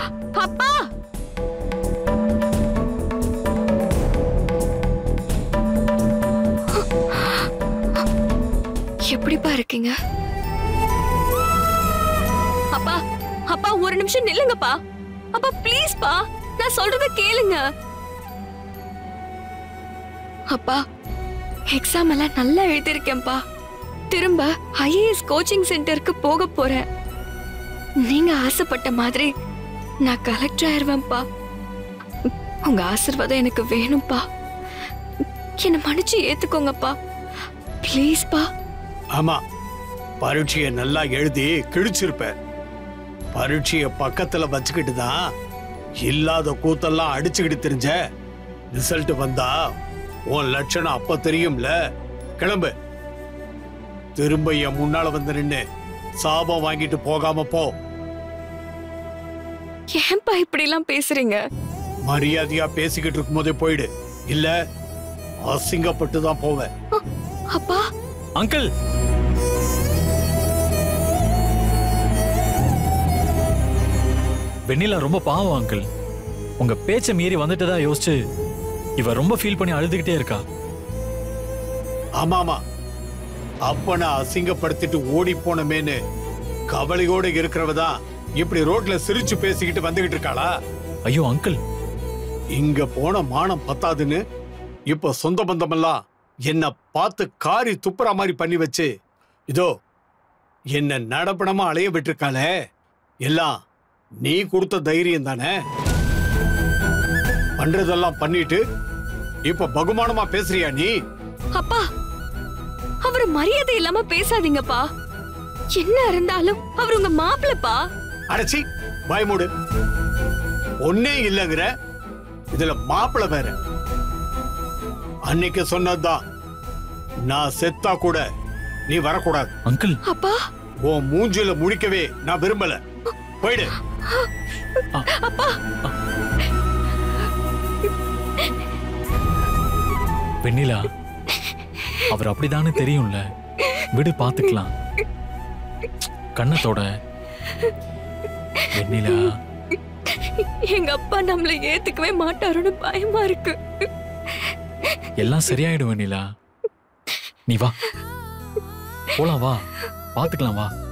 அப்பா எப்படிப்பா இருக்கீங்க அப்பா அப்பா ஒரு நிமிஷம் நில்லுங்கப்பா அப்பா ப்ளீஸ்ப்பா நான் சொல்றத கேளுங்க அப்பா எக்ஸாம் எல்லாம் நல்லா எழுதியிருக்கேன்ப்பா திரும்ப ஐஏஎஸ் கோச்சிங் சென்டருக்கு போக போறேன் நீங்க ஆசைப்பட்ட மாதிரி நான் கலெக்டர் ஆயிருவேன்ப்பா உங்க ஆசீர்வாதம் எனக்கு வேணும்ப்பா என்னை மன்னிச்சு ஏத்துக்கோங்கப்பா ப்ளீஸ்ப்பா ஆமா பரீட்சையை நல்லா எழுதி கிழிச்சிருப்ப பரீட்சைய பக்கத்துல வச்சுக்கிட்டு தான் இல்லாத கூத்தெல்லாம் அடிச்சுக்கிட்டு தெரிஞ்ச ரிசல்ட் வந்தா உன் லட்சணம் அப்ப தெரியும்ல கிளம்பு திரும்ப என் முன்னால வந்து நின்னு சாபம் வாங்கிட்டு போகாம போ ஏன்பா இப்படி எல்லாம் பேசுறீங்க மரியாதையா பேசிக்கிட்டு இருக்கும்போதே போயிடு இல்ல அசிங்கப்பட்டு தான் போவேன் அப்பா அங்கிள் வெண்ணிலா ரொம்ப பாவம் அங்கிள் உங்க பேச்ச மீறி வந்துட்டதா யோசிச்சு இவ ரொம்ப ஃபீல் பண்ணி அழுதுகிட்டே இருக்கா ஆமாமா அப்பனை அசிங்கப்படுத்திட்டு ஓடி போனமேன்னு கவலையோட இருக்கிறவ தான் இப்படி ரோட்ல சிரிச்சு பேசிக்கிட்டு வந்துகிட்டு இருக்காளா ஐயோ அங்கிள் இங்க போன மானம் பத்தாதுன்னு இப்ப சொந்த பந்தமெல்லாம் என்ன பார்த்து காரி துப்புற மாதிரி பண்ணி வச்சு இதோ என்ன நடப்படமா அலைய விட்டுருக்காளே எல்லாம் நீ கொடுத்த தைரியம் தானே பண்றதெல்லாம் பண்ணிட்டு இப்ப பகுமானமா பேசுறியா நீ அப்பா அவர் மரியாதை இல்லாம பேசாதீங்கப்பா என்ன இருந்தாலும் அவர் உங்க மாப்பிளப்பா அடைச்சி பயமுடு ஒன்னே இல்லைங்கிற இதுல மாப்பிள வேற அன்னைக்கு சொன்னதுதான் நான் செத்தா கூட நீ வரக்கூடாது அங்கிள் அப்பா உன் மூஞ்சில முழிக்கவே நான் விரும்பல போயிடு வெண்ணிலா அவர் அப்படிதானே தெரியும்ல விடு பாத்துக்கலாம் கண்ணத்தோட வெண்ணிலா எங்க அப்பா நம்மள ஏத்துக்கவே மாட்டாருன்னு பயமா இருக்கு எல்லாம் சரியாயிடும் வெண்ணிலா நீ வா போலாம் வா பாத்துக்கலாம் வா